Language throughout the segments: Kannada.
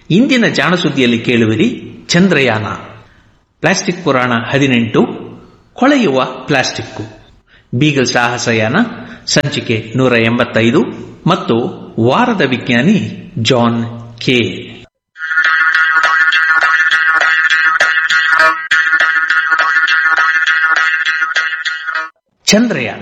ಇಂದಿನ ಜಾಣಸುದ್ದಿಯಲ್ಲಿ ಕೇಳುವಿರಿ ಚಂದ್ರಯಾನ ಪ್ಲಾಸ್ಟಿಕ್ ಪುರಾಣ ಹದಿನೆಂಟು ಕೊಳೆಯುವ ಪ್ಲಾಸ್ಟಿಕ್ಕು ಬೀಗಲ್ ಸಾಹಸಯಾನ ಸಂಚಿಕೆ ನೂರ ಎಂಬತ್ತೈದು ಮತ್ತು ವಾರದ ವಿಜ್ಞಾನಿ ಜಾನ್ ಕೆ ಚಂದ್ರಯಾನ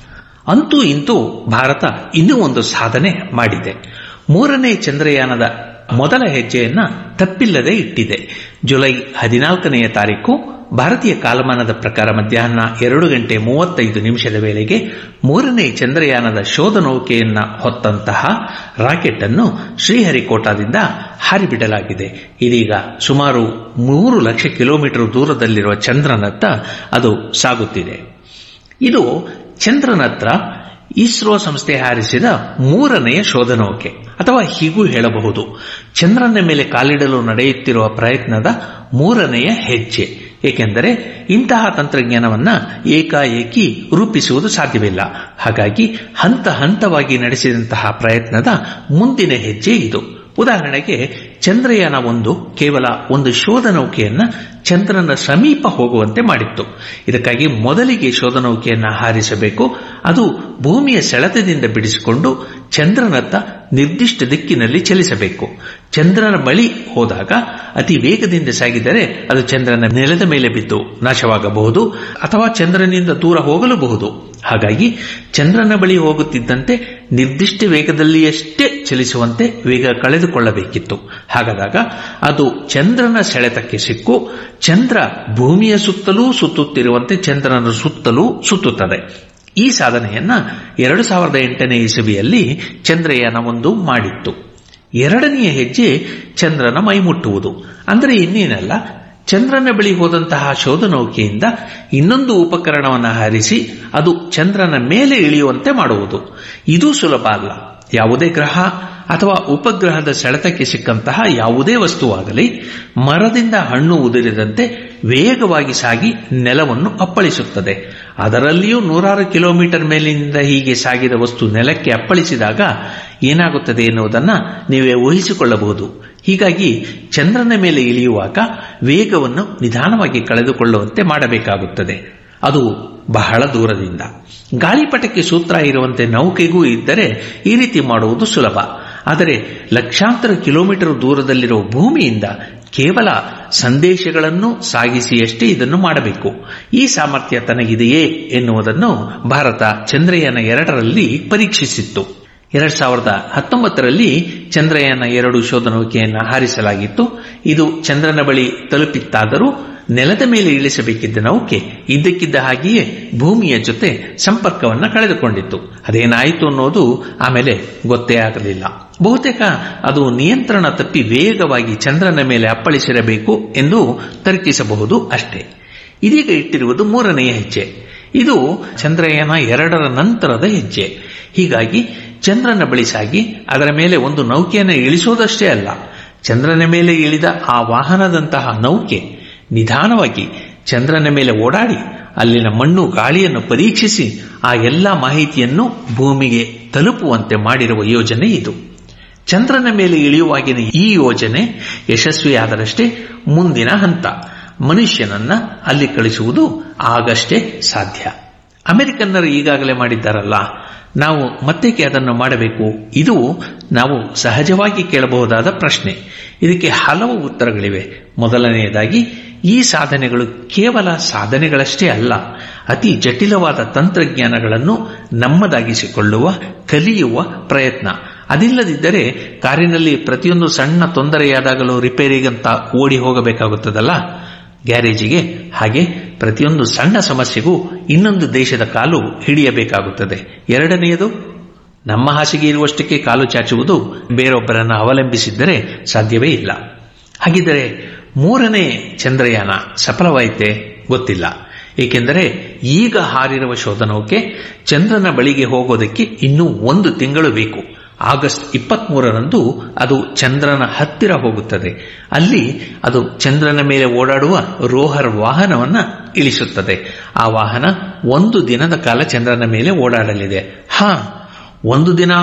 ಅಂತೂ ಇಂತೂ ಭಾರತ ಇನ್ನೂ ಒಂದು ಸಾಧನೆ ಮಾಡಿದೆ ಮೂರನೇ ಚಂದ್ರಯಾನದ ಮೊದಲ ಹೆಜ್ಜೆಯನ್ನ ತಪ್ಪಿಲ್ಲದೆ ಇಟ್ಟಿದೆ ಜುಲೈ ಹದಿನಾಲ್ಕನೆಯ ತಾರೀಕು ಭಾರತೀಯ ಕಾಲಮಾನದ ಪ್ರಕಾರ ಮಧ್ಯಾಹ್ನ ಎರಡು ಗಂಟೆ ಮೂವತ್ತೈದು ನಿಮಿಷದ ವೇಳೆಗೆ ಮೂರನೇ ಚಂದ್ರಯಾನದ ಶೋಧ ನೌಕೆಯನ್ನ ಹೊತ್ತಂತಹ ರಾಕೆಟ್ ಅನ್ನು ಶ್ರೀಹರಿಕೋಟಾದಿಂದ ಹಾರಿಬಿಡಲಾಗಿದೆ ಇದೀಗ ಸುಮಾರು ಮೂರು ಲಕ್ಷ ಕಿಲೋಮೀಟರ್ ದೂರದಲ್ಲಿರುವ ಚಂದ್ರನತ್ತ ಅದು ಸಾಗುತ್ತಿದೆ ಇದು ಚಂದ್ರನತ್ರ ಇಸ್ರೋ ಸಂಸ್ಥೆ ಹಾರಿಸಿದ ಮೂರನೆಯ ಶೋಧ ನೌಕೆ ಅಥವಾ ಹೀಗೂ ಹೇಳಬಹುದು ಚಂದ್ರನ ಮೇಲೆ ಕಾಲಿಡಲು ನಡೆಯುತ್ತಿರುವ ಪ್ರಯತ್ನದ ಮೂರನೆಯ ಹೆಜ್ಜೆ ಏಕೆಂದರೆ ಇಂತಹ ತಂತ್ರಜ್ಞಾನವನ್ನ ಏಕಾಏಕಿ ರೂಪಿಸುವುದು ಸಾಧ್ಯವಿಲ್ಲ ಹಾಗಾಗಿ ಹಂತ ಹಂತವಾಗಿ ನಡೆಸಿದಂತಹ ಪ್ರಯತ್ನದ ಮುಂದಿನ ಹೆಜ್ಜೆ ಇದು ಉದಾಹರಣೆಗೆ ಚಂದ್ರಯಾನ ಒಂದು ಕೇವಲ ಒಂದು ಶೋಧ ನೌಕೆಯನ್ನ ಚಂದ್ರನ ಸಮೀಪ ಹೋಗುವಂತೆ ಮಾಡಿತ್ತು ಇದಕ್ಕಾಗಿ ಮೊದಲಿಗೆ ಶೋಧ ನೌಕೆಯನ್ನ ಹಾರಿಸಬೇಕು ಅದು ಭೂಮಿಯ ಸೆಳೆತದಿಂದ ಬಿಡಿಸಿಕೊಂಡು ಚಂದ್ರನತ್ತ ನಿರ್ದಿಷ್ಟ ದಿಕ್ಕಿನಲ್ಲಿ ಚಲಿಸಬೇಕು ಚಂದ್ರನ ಬಳಿ ಹೋದಾಗ ಅತಿ ವೇಗದಿಂದ ಸಾಗಿದರೆ ಅದು ಚಂದ್ರನ ನೆಲದ ಮೇಲೆ ಬಿದ್ದು ನಾಶವಾಗಬಹುದು ಅಥವಾ ಚಂದ್ರನಿಂದ ದೂರ ಹೋಗಲೂಬಹುದು ಹಾಗಾಗಿ ಚಂದ್ರನ ಬಳಿ ಹೋಗುತ್ತಿದ್ದಂತೆ ನಿರ್ದಿಷ್ಟ ವೇಗದಲ್ಲಿಯಷ್ಟೇ ಚಲಿಸುವಂತೆ ವೇಗ ಕಳೆದುಕೊಳ್ಳಬೇಕಿತ್ತು ಹಾಗಾದಾಗ ಅದು ಚಂದ್ರನ ಸೆಳೆತಕ್ಕೆ ಸಿಕ್ಕು ಚಂದ್ರ ಭೂಮಿಯ ಸುತ್ತಲೂ ಸುತ್ತುತ್ತಿರುವಂತೆ ಚಂದ್ರನ ಸುತ್ತಲೂ ಸುತ್ತುತ್ತದೆ ಈ ಸಾಧನೆಯನ್ನ ಎರಡು ಸಾವಿರದ ಎಂಟನೇ ಇಸವಿಯಲ್ಲಿ ಚಂದ್ರಯಾನ ಒಂದು ಮಾಡಿತ್ತು ಎರಡನೆಯ ಹೆಜ್ಜೆ ಚಂದ್ರನ ಮೈಮುಟ್ಟುವುದು ಅಂದರೆ ಇನ್ನೇನಲ್ಲ ಚಂದ್ರನ ಬಳಿ ಹೋದಂತಹ ಶೋಧ ನೌಕೆಯಿಂದ ಇನ್ನೊಂದು ಉಪಕರಣವನ್ನು ಹಾರಿಸಿ ಅದು ಚಂದ್ರನ ಮೇಲೆ ಇಳಿಯುವಂತೆ ಮಾಡುವುದು ಇದು ಸುಲಭ ಅಲ್ಲ ಯಾವುದೇ ಗ್ರಹ ಅಥವಾ ಉಪಗ್ರಹದ ಸೆಳೆತಕ್ಕೆ ಸಿಕ್ಕಂತಹ ಯಾವುದೇ ವಸ್ತುವಾಗಲಿ ಮರದಿಂದ ಹಣ್ಣು ಉದುರಿದಂತೆ ವೇಗವಾಗಿ ಸಾಗಿ ನೆಲವನ್ನು ಅಪ್ಪಳಿಸುತ್ತದೆ ಅದರಲ್ಲಿಯೂ ನೂರಾರು ಕಿಲೋಮೀಟರ್ ಮೇಲಿನಿಂದ ಹೀಗೆ ಸಾಗಿದ ವಸ್ತು ನೆಲಕ್ಕೆ ಅಪ್ಪಳಿಸಿದಾಗ ಏನಾಗುತ್ತದೆ ಎನ್ನುವುದನ್ನು ನೀವೇ ಊಹಿಸಿಕೊಳ್ಳಬಹುದು ಹೀಗಾಗಿ ಚಂದ್ರನ ಮೇಲೆ ಇಳಿಯುವಾಗ ವೇಗವನ್ನು ನಿಧಾನವಾಗಿ ಕಳೆದುಕೊಳ್ಳುವಂತೆ ಮಾಡಬೇಕಾಗುತ್ತದೆ ಅದು ಬಹಳ ದೂರದಿಂದ ಗಾಳಿಪಟಕ್ಕೆ ಸೂತ್ರ ಇರುವಂತೆ ನೌಕೆಗೂ ಇದ್ದರೆ ಈ ರೀತಿ ಮಾಡುವುದು ಸುಲಭ ಆದರೆ ಲಕ್ಷಾಂತರ ಕಿಲೋಮೀಟರ್ ದೂರದಲ್ಲಿರುವ ಭೂಮಿಯಿಂದ ಕೇವಲ ಸಂದೇಶಗಳನ್ನು ಸಾಗಿಸಿಯಷ್ಟೇ ಇದನ್ನು ಮಾಡಬೇಕು ಈ ಸಾಮರ್ಥ್ಯ ತನಗಿದೆಯೇ ಎನ್ನುವುದನ್ನು ಭಾರತ ಚಂದ್ರಯಾನ ಎರಡರಲ್ಲಿ ಪರೀಕ್ಷಿಸಿತ್ತು ಎರಡ್ ಸಾವಿರದ ಹತ್ತೊಂಬತ್ತರಲ್ಲಿ ಚಂದ್ರಯಾನ ಎರಡು ಶೋಧ ನೌಕೆಯನ್ನು ಹಾರಿಸಲಾಗಿತ್ತು ಇದು ಚಂದ್ರನ ಬಳಿ ತಲುಪಿತ್ತಾದರೂ ನೆಲದ ಮೇಲೆ ಇಳಿಸಬೇಕಿದ್ದ ನೌಕೆ ಇದ್ದಕ್ಕಿದ್ದ ಹಾಗೆಯೇ ಭೂಮಿಯ ಜೊತೆ ಸಂಪರ್ಕವನ್ನು ಕಳೆದುಕೊಂಡಿತ್ತು ಅದೇನಾಯಿತು ಅನ್ನೋದು ಆಮೇಲೆ ಗೊತ್ತೇ ಆಗಲಿಲ್ಲ ಬಹುತೇಕ ಅದು ನಿಯಂತ್ರಣ ತಪ್ಪಿ ವೇಗವಾಗಿ ಚಂದ್ರನ ಮೇಲೆ ಅಪ್ಪಳಿಸಿರಬೇಕು ಎಂದು ತರ್ಕಿಸಬಹುದು ಅಷ್ಟೇ ಇದೀಗ ಇಟ್ಟಿರುವುದು ಮೂರನೆಯ ಹೆಜ್ಜೆ ಇದು ಚಂದ್ರಯಾನ ಎರಡರ ನಂತರದ ಹೆಜ್ಜೆ ಹೀಗಾಗಿ ಚಂದ್ರನ ಬಳಿ ಸಾಗಿ ಅದರ ಮೇಲೆ ಒಂದು ನೌಕೆಯನ್ನು ಇಳಿಸೋದಷ್ಟೇ ಅಲ್ಲ ಚಂದ್ರನ ಮೇಲೆ ಇಳಿದ ಆ ವಾಹನದಂತಹ ನೌಕೆ ನಿಧಾನವಾಗಿ ಚಂದ್ರನ ಮೇಲೆ ಓಡಾಡಿ ಅಲ್ಲಿನ ಮಣ್ಣು ಗಾಳಿಯನ್ನು ಪರೀಕ್ಷಿಸಿ ಆ ಎಲ್ಲ ಮಾಹಿತಿಯನ್ನು ಭೂಮಿಗೆ ತಲುಪುವಂತೆ ಮಾಡಿರುವ ಯೋಜನೆ ಇದು ಚಂದ್ರನ ಮೇಲೆ ಇಳಿಯುವಾಗಿನ ಈ ಯೋಜನೆ ಯಶಸ್ವಿಯಾದರಷ್ಟೇ ಮುಂದಿನ ಹಂತ ಮನುಷ್ಯನನ್ನ ಅಲ್ಲಿ ಕಳಿಸುವುದು ಆಗಷ್ಟೇ ಸಾಧ್ಯ ಅಮೆರಿಕನ್ನರು ಈಗಾಗಲೇ ಮಾಡಿದ್ದಾರಲ್ಲ ನಾವು ಮತ್ತೇಕೆ ಅದನ್ನು ಮಾಡಬೇಕು ಇದು ನಾವು ಸಹಜವಾಗಿ ಕೇಳಬಹುದಾದ ಪ್ರಶ್ನೆ ಇದಕ್ಕೆ ಹಲವು ಉತ್ತರಗಳಿವೆ ಮೊದಲನೆಯದಾಗಿ ಈ ಸಾಧನೆಗಳು ಕೇವಲ ಸಾಧನೆಗಳಷ್ಟೇ ಅಲ್ಲ ಅತಿ ಜಟಿಲವಾದ ತಂತ್ರಜ್ಞಾನಗಳನ್ನು ನಮ್ಮದಾಗಿಸಿಕೊಳ್ಳುವ ಕಲಿಯುವ ಪ್ರಯತ್ನ ಅದಿಲ್ಲದಿದ್ದರೆ ಕಾರಿನಲ್ಲಿ ಪ್ರತಿಯೊಂದು ಸಣ್ಣ ತೊಂದರೆಯಾದಾಗಲೂ ರಿಪೇರಿಗಂತ ಓಡಿ ಹೋಗಬೇಕಾಗುತ್ತದಲ್ಲ ಗ್ಯಾರೇಜಿಗೆ ಹಾಗೆ ಪ್ರತಿಯೊಂದು ಸಣ್ಣ ಸಮಸ್ಯೆಗೂ ಇನ್ನೊಂದು ದೇಶದ ಕಾಲು ಹಿಡಿಯಬೇಕಾಗುತ್ತದೆ ಎರಡನೆಯದು ನಮ್ಮ ಹಾಸಿಗೆ ಇರುವಷ್ಟಕ್ಕೆ ಕಾಲು ಚಾಚುವುದು ಬೇರೊಬ್ಬರನ್ನು ಅವಲಂಬಿಸಿದ್ದರೆ ಸಾಧ್ಯವೇ ಇಲ್ಲ ಹಾಗಿದ್ದರೆ ಮೂರನೇ ಚಂದ್ರಯಾನ ಸಫಲವಾಯಿತೆ ಗೊತ್ತಿಲ್ಲ ಏಕೆಂದರೆ ಈಗ ಹಾರಿರುವ ಶೋಧನೌಕೆ ಚಂದ್ರನ ಬಳಿಗೆ ಹೋಗೋದಕ್ಕೆ ಇನ್ನೂ ಒಂದು ತಿಂಗಳು ಬೇಕು ಆಗಸ್ಟ್ ಇಪ್ಪತ್ಮೂರರಂದು ಅದು ಚಂದ್ರನ ಹತ್ತಿರ ಹೋಗುತ್ತದೆ ಅಲ್ಲಿ ಅದು ಚಂದ್ರನ ಮೇಲೆ ಓಡಾಡುವ ರೋಹರ್ ವಾಹನವನ್ನ ಇಳಿಸುತ್ತದೆ ಆ ವಾಹನ ಒಂದು ದಿನದ ಕಾಲ ಚಂದ್ರನ ಮೇಲೆ ಓಡಾಡಲಿದೆ ಹಾ ಒಂದು ದಿನ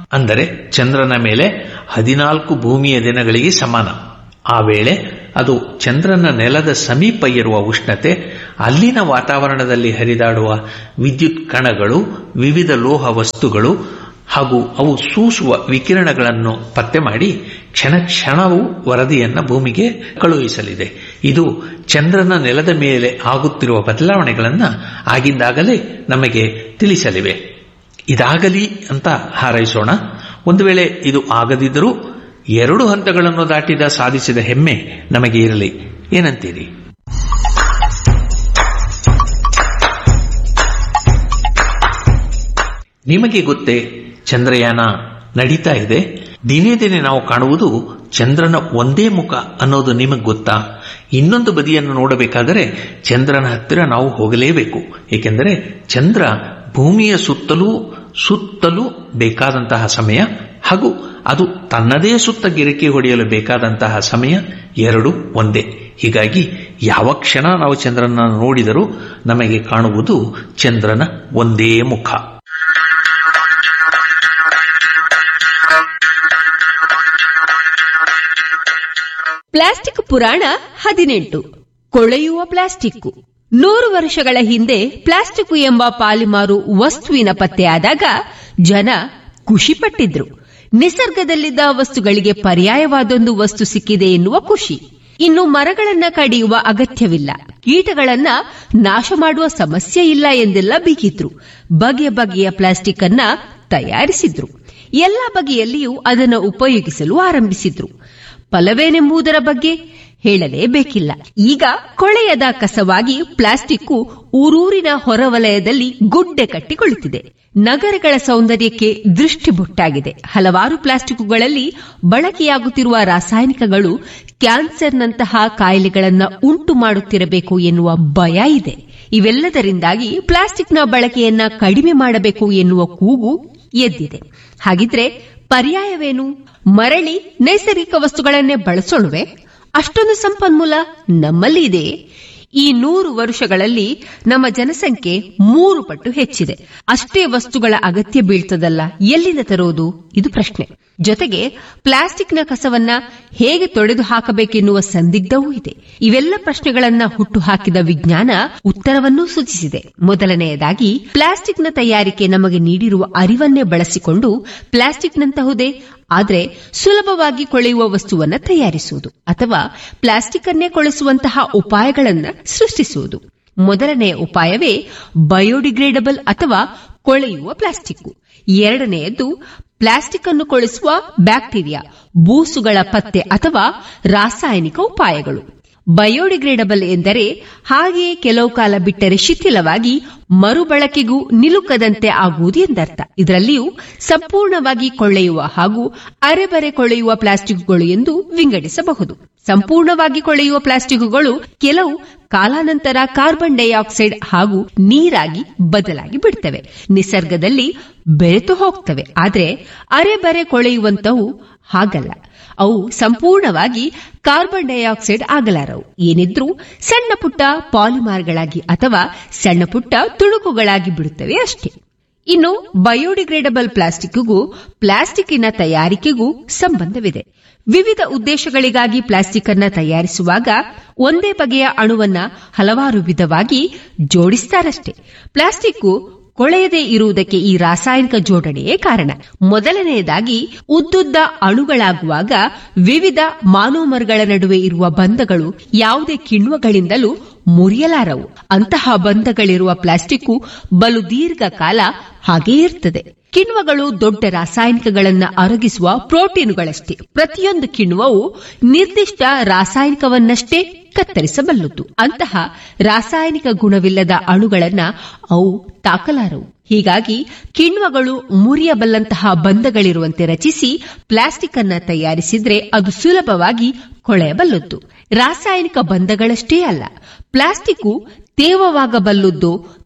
ಅಂದರೆ ಚಂದ್ರನ ಮೇಲೆ ಹದಿನಾಲ್ಕು ಭೂಮಿಯ ದಿನಗಳಿಗೆ ಸಮಾನ ಆ ವೇಳೆ ಅದು ಚಂದ್ರನ ನೆಲದ ಸಮೀಪ ಇರುವ ಉಷ್ಣತೆ ಅಲ್ಲಿನ ವಾತಾವರಣದಲ್ಲಿ ಹರಿದಾಡುವ ವಿದ್ಯುತ್ ಕಣಗಳು ವಿವಿಧ ಲೋಹ ವಸ್ತುಗಳು ಹಾಗೂ ಅವು ಸೂಸುವ ವಿಕಿರಣಗಳನ್ನು ಪತ್ತೆ ಮಾಡಿ ಕ್ಷಣ ಕ್ಷಣವೂ ವರದಿಯನ್ನ ಭೂಮಿಗೆ ಕಳುಹಿಸಲಿದೆ ಇದು ಚಂದ್ರನ ನೆಲದ ಮೇಲೆ ಆಗುತ್ತಿರುವ ಬದಲಾವಣೆಗಳನ್ನು ಆಗಿಂದಾಗಲೇ ನಮಗೆ ತಿಳಿಸಲಿವೆ ಇದಾಗಲಿ ಅಂತ ಹಾರೈಸೋಣ ಒಂದು ವೇಳೆ ಇದು ಆಗದಿದ್ದರೂ ಎರಡು ಹಂತಗಳನ್ನು ದಾಟಿದ ಸಾಧಿಸಿದ ಹೆಮ್ಮೆ ನಮಗೆ ಇರಲಿ ಏನಂತೀರಿ ನಿಮಗೆ ಗೊತ್ತೇ ಚಂದ್ರಯಾನ ನಡೀತಾ ಇದೆ ದಿನೇ ದಿನೇ ನಾವು ಕಾಣುವುದು ಚಂದ್ರನ ಒಂದೇ ಮುಖ ಅನ್ನೋದು ನಿಮಗೆ ಗೊತ್ತಾ ಇನ್ನೊಂದು ಬದಿಯನ್ನು ನೋಡಬೇಕಾದರೆ ಚಂದ್ರನ ಹತ್ತಿರ ನಾವು ಹೋಗಲೇಬೇಕು ಏಕೆಂದರೆ ಚಂದ್ರ ಭೂಮಿಯ ಸುತ್ತಲೂ ಸುತ್ತಲೂ ಬೇಕಾದಂತಹ ಸಮಯ ಹಾಗೂ ಅದು ತನ್ನದೇ ಸುತ್ತ ಗಿರಕಿ ಹೊಡೆಯಲು ಬೇಕಾದಂತಹ ಸಮಯ ಎರಡು ಒಂದೇ ಹೀಗಾಗಿ ಯಾವ ಕ್ಷಣ ನಾವು ಚಂದ್ರನ ನೋಡಿದರೂ ನಮಗೆ ಕಾಣುವುದು ಚಂದ್ರನ ಒಂದೇ ಮುಖ ಪ್ಲಾಸ್ಟಿಕ್ ಪುರಾಣ ಹದಿನೆಂಟು ಕೊಳೆಯುವ ಪ್ಲಾಸ್ಟಿಕ್ ನೂರು ವರ್ಷಗಳ ಹಿಂದೆ ಪ್ಲಾಸ್ಟಿಕ್ ಎಂಬ ಪಾಲಿಮಾರು ವಸ್ತುವಿನ ಪತ್ತೆಯಾದಾಗ ಜನ ಖುಷಿಪಟ್ಟಿದ್ರು ನಿಸರ್ಗದಲ್ಲಿದ್ದ ವಸ್ತುಗಳಿಗೆ ಪರ್ಯಾಯವಾದೊಂದು ವಸ್ತು ಸಿಕ್ಕಿದೆ ಎನ್ನುವ ಖುಷಿ ಇನ್ನು ಮರಗಳನ್ನ ಕಡಿಯುವ ಅಗತ್ಯವಿಲ್ಲ ಕೀಟಗಳನ್ನ ನಾಶ ಮಾಡುವ ಸಮಸ್ಯೆ ಇಲ್ಲ ಎಂದೆಲ್ಲ ಬೀಗಿದ್ರು ಬಗೆಯ ಬಗೆಯ ಪ್ಲಾಸ್ಟಿಕ್ ಅನ್ನ ತಯಾರಿಸಿದ್ರು ಎಲ್ಲ ಬಗೆಯಲ್ಲಿಯೂ ಅದನ್ನು ಉಪಯೋಗಿಸಲು ಆರಂಭಿಸಿದ್ರು ಫಲವೇನೆಂಬುದರ ಬಗ್ಗೆ ಹೇಳಲೇಬೇಕಿಲ್ಲ ಈಗ ಕೊಳೆಯದ ಕಸವಾಗಿ ಪ್ಲಾಸ್ಟಿಕ್ ಊರೂರಿನ ಹೊರವಲಯದಲ್ಲಿ ಗುಡ್ಡೆ ಕಟ್ಟಿಕೊಳ್ಳುತ್ತಿದೆ ನಗರಗಳ ಸೌಂದರ್ಯಕ್ಕೆ ದೃಷ್ಟಿಬೊಟ್ಟಾಗಿದೆ ಹಲವಾರು ಪ್ಲಾಸ್ಟಿಕ್ಗಳಲ್ಲಿ ಬಳಕೆಯಾಗುತ್ತಿರುವ ರಾಸಾಯನಿಕಗಳು ಕ್ಯಾನ್ಸರ್ನಂತಹ ಕಾಯಿಲೆಗಳನ್ನು ಉಂಟು ಮಾಡುತ್ತಿರಬೇಕು ಎನ್ನುವ ಭಯ ಇದೆ ಇವೆಲ್ಲದರಿಂದಾಗಿ ಪ್ಲಾಸ್ಟಿಕ್ನ ಬಳಕೆಯನ್ನ ಕಡಿಮೆ ಮಾಡಬೇಕು ಎನ್ನುವ ಕೂಗು ಎದ್ದಿದೆ ಹಾಗಿದ್ರೆ ಪರ್ಯಾಯವೇನು ಮರಳಿ ನೈಸರ್ಗಿಕ ವಸ್ತುಗಳನ್ನೇ ಬಳಸೋಣವೆ ಅಷ್ಟೊಂದು ಸಂಪನ್ಮೂಲ ನಮ್ಮಲ್ಲಿ ಇದೆ ಈ ನೂರು ವರ್ಷಗಳಲ್ಲಿ ನಮ್ಮ ಜನಸಂಖ್ಯೆ ಮೂರು ಪಟ್ಟು ಹೆಚ್ಚಿದೆ ಅಷ್ಟೇ ವಸ್ತುಗಳ ಅಗತ್ಯ ಬೀಳ್ತದಲ್ಲ ಎಲ್ಲಿಂದ ತರೋದು ಇದು ಪ್ರಶ್ನೆ ಜೊತೆಗೆ ಪ್ಲಾಸ್ಟಿಕ್ನ ಕಸವನ್ನ ಹೇಗೆ ತೊಡೆದು ಹಾಕಬೇಕೆನ್ನುವ ಸಂದಿಗ್ಧವೂ ಇದೆ ಇವೆಲ್ಲ ಪ್ರಶ್ನೆಗಳನ್ನ ಹುಟ್ಟು ಹಾಕಿದ ವಿಜ್ಞಾನ ಉತ್ತರವನ್ನೂ ಸೂಚಿಸಿದೆ ಮೊದಲನೆಯದಾಗಿ ಪ್ಲಾಸ್ಟಿಕ್ನ ತಯಾರಿಕೆ ನಮಗೆ ನೀಡಿರುವ ಅರಿವನ್ನೇ ಬಳಸಿಕೊಂಡು ಪ್ಲಾಸ್ಟಿಕ್ನಂತಹುದೇ ಆದರೆ ಸುಲಭವಾಗಿ ಕೊಳೆಯುವ ವಸ್ತುವನ್ನ ತಯಾರಿಸುವುದು ಅಥವಾ ಪ್ಲಾಸ್ಟಿಕ್ ಅನ್ನೇ ಕೊಳೆಸುವಂತಹ ಉಪಾಯಗಳನ್ನ ಸೃಷ್ಟಿಸುವುದು ಮೊದಲನೆಯ ಉಪಾಯವೇ ಬಯೋಡಿಗ್ರೇಡಬಲ್ ಅಥವಾ ಕೊಳೆಯುವ ಪ್ಲಾಸ್ಟಿಕ್ ಎರಡನೆಯದು ಪ್ಲಾಸ್ಟಿಕ್ ಅನ್ನು ಕೊಳಿಸುವ ಬ್ಯಾಕ್ಟೀರಿಯಾ ಬೂಸುಗಳ ಪತ್ತೆ ಅಥವಾ ರಾಸಾಯನಿಕ ಉಪಾಯಗಳು ಬಯೋಡಿಗ್ರೇಡಬಲ್ ಎಂದರೆ ಹಾಗೆಯೇ ಕೆಲವು ಕಾಲ ಬಿಟ್ಟರೆ ಶಿಥಿಲವಾಗಿ ಮರುಬಳಕೆಗೂ ನಿಲುಕದಂತೆ ಆಗುವುದು ಎಂದರ್ಥ ಇದರಲ್ಲಿಯೂ ಸಂಪೂರ್ಣವಾಗಿ ಕೊಳ್ಳೆಯುವ ಹಾಗೂ ಅರೆಬರೆ ಕೊಳೆಯುವ ಪ್ಲಾಸ್ಟಿಕ್ಗಳು ಎಂದು ವಿಂಗಡಿಸಬಹುದು ಸಂಪೂರ್ಣವಾಗಿ ಕೊಳೆಯುವ ಪ್ಲಾಸ್ಟಿಕ್ಗಳು ಕೆಲವು ಕಾಲಾನಂತರ ಕಾರ್ಬನ್ ಡೈಆಕ್ಸೈಡ್ ಹಾಗೂ ನೀರಾಗಿ ಬದಲಾಗಿ ಬಿಡ್ತವೆ ನಿಸರ್ಗದಲ್ಲಿ ಬೆರೆತು ಹೋಗ್ತವೆ ಆದರೆ ಅರೆಬರೆ ಕೊಳೆಯುವಂತವು ಹಾಗಲ್ಲ ಅವು ಸಂಪೂರ್ಣವಾಗಿ ಕಾರ್ಬನ್ ಡೈಆಕ್ಸೈಡ್ ಆಗಲಾರವು ಏನಿದ್ರೂ ಸಣ್ಣ ಪುಟ್ಟ ಪಾಲಿಮಾರ್ಗಳಾಗಿ ಅಥವಾ ಸಣ್ಣ ಪುಟ್ಟ ತುಣುಕುಗಳಾಗಿ ಬಿಡುತ್ತವೆ ಅಷ್ಟೇ ಇನ್ನು ಬಯೋಡಿಗ್ರೇಡಬಲ್ ಪ್ಲಾಸ್ಟಿಕ್ಗೂ ಪ್ಲಾಸ್ಟಿಕ್ಕಿನ ತಯಾರಿಕೆಗೂ ಸಂಬಂಧವಿದೆ ವಿವಿಧ ಉದ್ದೇಶಗಳಿಗಾಗಿ ಪ್ಲಾಸ್ಟಿಕ್ ಅನ್ನ ತಯಾರಿಸುವಾಗ ಒಂದೇ ಬಗೆಯ ಅಣುವನ್ನ ಹಲವಾರು ವಿಧವಾಗಿ ಜೋಡಿಸ್ತಾರಷ್ಟೇ ಪ್ಲಾಸ್ಟಿಕ್ ಕೊಳೆಯದೇ ಇರುವುದಕ್ಕೆ ಈ ರಾಸಾಯನಿಕ ಜೋಡಣೆಯೇ ಕಾರಣ ಮೊದಲನೆಯದಾಗಿ ಉದ್ದುದ್ದ ಅಣುಗಳಾಗುವಾಗ ವಿವಿಧ ಮಾನೋಮರ್ಗಳ ನಡುವೆ ಇರುವ ಬಂಧಗಳು ಯಾವುದೇ ಕಿಣ್ವಗಳಿಂದಲೂ ಮುರಿಯಲಾರವು ಅಂತಹ ಬಂಧಗಳಿರುವ ಪ್ಲಾಸ್ಟಿಕ್ ಬಲು ದೀರ್ಘಕಾಲ ಹಾಗೇ ಇರ್ತದೆ ಕಿಣ್ವಗಳು ದೊಡ್ಡ ರಾಸಾಯನಿಕಗಳನ್ನ ಅರಗಿಸುವ ಪ್ರೋಟೀನುಗಳಷ್ಟೇ ಪ್ರತಿಯೊಂದು ಕಿಣ್ವವು ನಿರ್ದಿಷ್ಟ ರಾಸಾಯನಿಕವನ್ನಷ್ಟೇ ಕತ್ತರಿಸಬಲ್ಲುದು ಅಂತಹ ರಾಸಾಯನಿಕ ಗುಣವಿಲ್ಲದ ಅಣುಗಳನ್ನ ಅವು ತಾಕಲಾರವು ಹೀಗಾಗಿ ಕಿಣ್ವಗಳು ಮುರಿಯಬಲ್ಲಂತಹ ಬಂಧಗಳಿರುವಂತೆ ರಚಿಸಿ ಪ್ಲಾಸ್ಟಿಕ್ ಅನ್ನ ತಯಾರಿಸಿದ್ರೆ ಅದು ಸುಲಭವಾಗಿ ಕೊಳೆಯಬಲ್ಲದ್ದು ರಾಸಾಯನಿಕ ಬಂಧಗಳಷ್ಟೇ ಅಲ್ಲ ಪ್ಲಾಸ್ಟಿಕ್ ತೇವವಾಗಬಲ್ಲದ್ದು